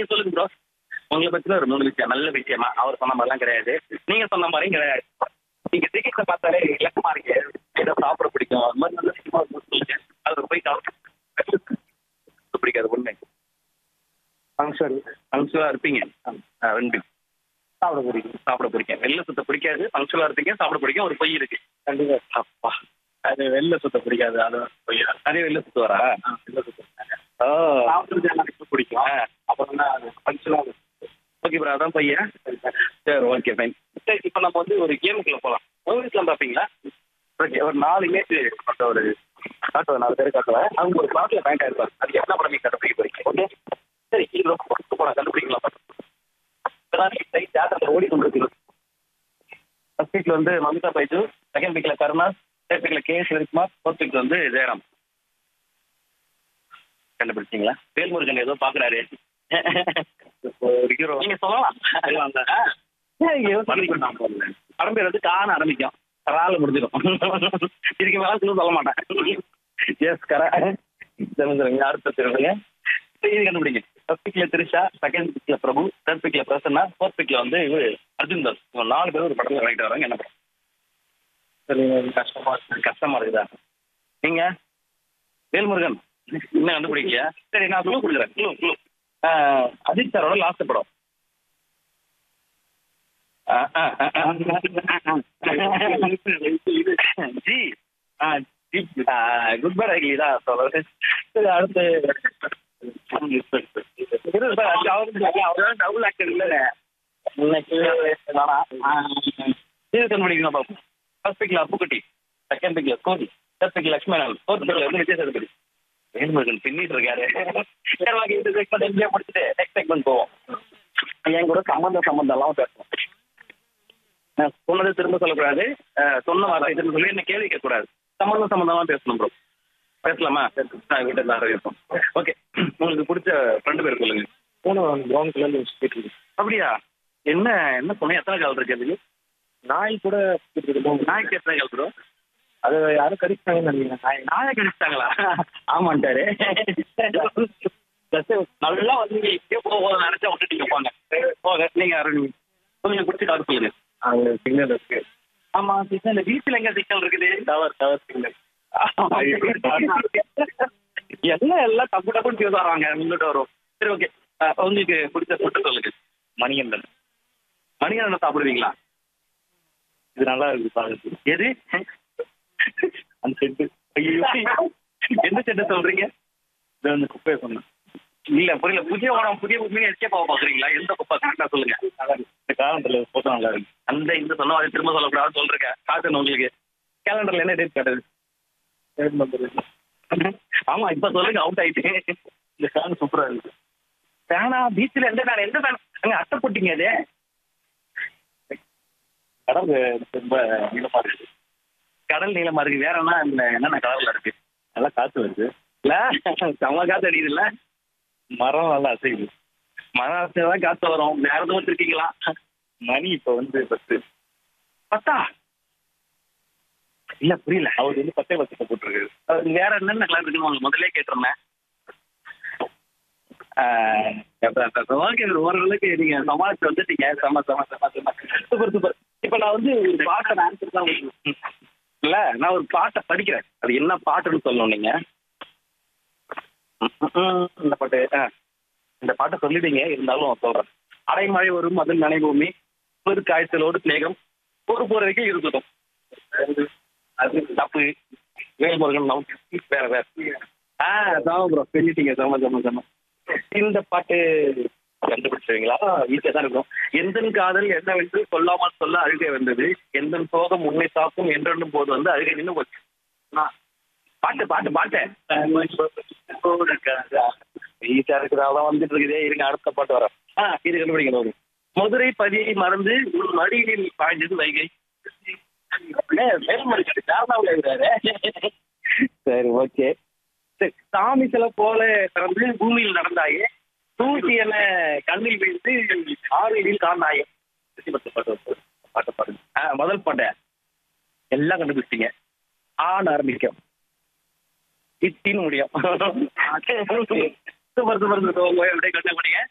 நீங்க சொல்லுங்க ப்ரோ உங்களை பத்தின ஒரு மூணு விஷயம் நல்ல விஷயமா அவர் சொன்ன மாதிரிலாம் கிடையாது நீங்க சொன்ன மாதிரியும் கிடையாது நீங்க திடீர்னு பார்த்தாலே இலக்கமா இருக்கு ஏதோ சாப்பிட பிடிக்கும் அது மாதிரி நல்ல விஷயமா இருக்கும்னு சொல்லுங்க அது போய் சாப்பிட்டு பிடிக்காது உண்மை ஃபங்க்ஷன் பங்க்சுவலா இருப்பீங்க ஆ, ரெண்டு சாப்பிட பிடிக்கும் சாப்பிட பிடிக்கும் வெள்ளை சுத்த பிடிக்காது பங்க்சுவலா இருப்பீங்க சாப்பிட பிடிக்கும் ஒரு பொய் இருக்கு கண்டிப்பா அப்பா அது வெளில சுத்த பிடிக்காது அது பொய்யா அதே வெள்ளை சுத்துவாரா வெளில சுத்த ஓ சாப்பிடுறது எனக்கு பிடிக்கும் அப்புறம் தான் ஃபங்க்ஷனாக ஓகே ப்ரோ அதான் பையன் சரி ஓகே ஃபைன் சரி இப்போ நம்ம வந்து ஒரு கேமுக்குள்ள போகலாம் மூவிஸ்லாம் பார்ப்பீங்களா ஓகே ஒரு நாலு இமேஜ் கொண்ட ஒரு காட்டுவேன் நாலு பேர் காட்டுவேன் அவங்க ஒரு பாட்டில் பேங்க் ஆயிருப்பாங்க அது என்ன படம் நீங்க கண்டுபிடிக்க போறீங்க ஓகே சரி இது ரொம்ப ஃபஸ்ட்டு போன கண்டுபிடிக்கலாம் இப்போதான் சைட் தேட்டரில் ஓடி கொண்டிருக்கு ஃபர்ஸ்ட் வீக்ல வந்து மமிதா பைஜு செகண்ட் வீக்ல கருணாஸ் தேர்ட் வீக்ல கே சிவகுமார் ஃபோர்த் வீக்ல வந்து ஜெயராம் கண்டுபிடிச்சிங்களா வேல்முருகன் ஏதோ பாக்குறாரு ஒரு ஹீரோ நீங்க சொல்லலாம் படம் பேர் வந்து காண ஆரம்பிக்கும் கரால முடிஞ்சிடும் இதுக்கு மேல சொல்ல சொல்ல மாட்டேன் எஸ் கரா தெரிஞ்சுருங்க அடுத்த தெரியுங்க இது கண்டுபிடிங்க ஃபர்ஸ்ட் பிக்ல திரிஷா செகண்ட் பிக்ல பிரபு தேர்ட் பிக்ல பிரசன்னா ஃபோர்த் பிக்ல வந்து இவரு அர்ஜுன் தாஸ் இவங்க நாலு பேர் ஒரு படத்துல வாங்கிட்டு வராங்க என்ன படம் சரி கஷ்டமா இருக்கு கஷ்டமா இருக்குதா நீங்க வேல்முருகன் இன்னும் கண்டுபிடிக்கலையா சரி நான் க்ளூ கொடுக்குறேன் க்ளூ க்ளூ அஜித் சாரோட லாஸ்ட் படம் ஆ, ஆ, ஆ, ஆ. ஜி ஆ ஜி குட் பை அகிலி தான் சொல்றது சரி அடுத்து டபுள் ஆக்டர் இல்லைங்க இன்னைக்கு நானா இது கண்டுபிடிக்கணும் பாப்போம் ஃபர்ஸ்ட் பிக்ல அப்புக்குட்டி செகண்ட் பிக்ல கோடி தேர்ட் பிக்ல லக்ஷ்மணன் ஃபோர்த் பிக்ல வந்து விஜய் சேதுபதி வேணுமுருகன் பின்னிட்டு இருக்காரு சரி ஓகே இந்த செக்மெண்ட் எங்கேயே முடிச்சுட்டு நெக்ஸ்ட் செக்மெண்ட் போவோம் என் கூட சம்மந்த சம்மந்தம் எல்லாம் பேசணும் நான் சொன்னதை திரும்ப சொல்லக்கூடாது அஹ் சொன்ன வார்த்தை திரும்ப சொல்லி என்ன கேள்வி கேட்கக்கூடாது சம்மந்தம் சம்மந்தமா பேசணும் ப்ரோ பேசலாமா நான் வீட்டில் தான் இருக்கோம் ஓகே உங்களுக்கு பிடிச்ச ஃப்ரெண்டு பேர் சொல்லுங்க பூனை ப்ரௌன் கலர்ல சுத்திட்டு இருக்கு அப்படியா என்ன என்ன சொன்னேன் எத்தனை கால் இருக்கு அதுக்கு நாய் கூட சுத்திட்டு இருக்கு நாய்க்கு எத்தனை கால் ப்ரோ அது யாரும் கடிச்சிட்டாங்கன்னு நினைக்கிறேன் நாய் நாயை கடிச்சிட்டாங்களா ஆமாண்டாரு நல்லா வந்து இங்கே போக நினைச்சா விட்டுட்டீங்க போங்க போக நீங்க அருண் உங்களுக்கு பிடிச்ச கார் சொல்லுங்க அங்க சிக்னல் இருக்கு ஆமா சிக்னல் இந்த பீச்சில் எங்க சிக்னல் இருக்குது டவர் டவர் சிக்னல் எல்லாம் எல்லாம் டப்பு டப்புன்னு பேச வராங்க முன்னிட்டு வரும் சரி ஓகே உங்களுக்கு பிடிச்ச ஃபுட்டு சொல்லுங்க மணிகண்டன் மணிகண்டன் சாப்பிடுவீங்களா இது நல்லா இருக்கு பாருங்க எது அந்த செட்டு ஐயோ எந்த செட்டை சொல்றீங்க இது வந்து குப்பையை சொன்னேன் இல்ல புரியல புதிய உணவு புதிய மீன் எஸ்கேப் ஆக பாக்குறீங்களா எந்த குப்பை கரெக்டா சொல்லுங்க நல்லா இருக்கு இந்த காலத்துல போட்டோ நல்லா இருக்கு அந்த இந்த சொன்ன மாதிரி திரும்ப சொல்லக்கூடாது சொல்றேன் காட்டுன்னு உங்களுக்கு கேலண்டர்ல என்ன டேட் காட்டுது தேர்ட் நம்பர் ஆமா இப்ப சொல்லுங்க அவுட் ஆயிட்டு இந்த ஃபேன் சூப்பரா இருக்கு ஃபேனா பீச்ல எந்த ஃபேன் எந்த ஃபேன் அங்க அட்டை போட்டீங்க அது கடவு ரொம்ப நீளமா இருக்கு கடல் நீளமா இருக்கு வேற என்ன இந்த என்னென்ன கலர்ல இருக்கு நல்லா காத்து வருது இல்ல செம்ம காத்து அடிக்குது இல்ல மரம் நல்லா அசையுது மகாராஷ்டிரா தான் காத்து வரும் வேற எதுவும் வச்சிருக்கீங்களா மணி இப்ப வந்து பத்து பத்தா இல்ல புரியல அவர் வந்து பத்தே பத்து போட்டிருக்கு அது வேற என்னென்ன கலர் இருக்குன்னு உங்களுக்கு முதல்ல கேட்டிருந்தேன் ஓகே ஓரளவுக்கு நீங்க சமாளிச்சு வந்துட்டீங்க செம செம செம செம சூப்பர் சூப்பர் இப்போ நான் வந்து ஒரு பாட்டை ஆன்சர் தான் உங்களுக்கு இல்ல நான் ஒரு பாட்டை படிக்கிறேன் அது என்ன பாட்டுன்னு சொல்லணும் நீங்க ம், ம், ம், இந்த பாட்டு ஆ இந்த பாட்டை சொல்லிடுங்க இருந்தாலும் சொல்றேன் அடைமழை வரும் அதில் நனைபூமி ஒரு காய்ச்சலோடு சிநேகம் ஒரு போற வரைக்கும் இருக்கட்டும் அது தப்பு வேல்முருகன் நவுத்தி வேற வேற ஆ சாம ப்ரோ சொல்லிட்டீங்க சம சம சம இந்த பாட்டு கண்டுபிடிச்சிருவீங்களா ஈஸியாக தான் இருக்கும் எந்தன் காதல் என்னவென்று சொல்லாமல் சொல்ல அழுகை வந்தது எந்தன் சோகம் உன்னை தாக்கும் என்றென்னும் போது வந்து அழுகை நின்று போச்சு ஆ, பாட்டு பாட்டு பாட்டு ஈஸியா இருக்கிறதா வந்துட்டு இருக்குதே இருங்க அடுத்த பாட்டு வரேன் ஆ இது கண்டுபிடிக்கணும் ஒரு மதுரை பதியை மறந்து உன் மடியில் பாய்ந்தது வைகை வேல்முருகன் தாராவில் இருக்கிறாரு சரி ஓகே சரி சாமி சில போல பிறந்து பூமியில் நடந்தாயே தூசி என கண்ணில் வீழ்ந்து ஆறில் காணாயே பத்து பாட்டு பாட்டு பாடுங்க ஆ முதல் பாட்டை எல்லாம் கண்டுபிடிச்சிங்க ஆண் ஆரம்பிக்கும் இத்தின்னு முடியும் சூப்பர் சூப்பர் சூப்பர் அப்படியே கண்டுபிடிங்க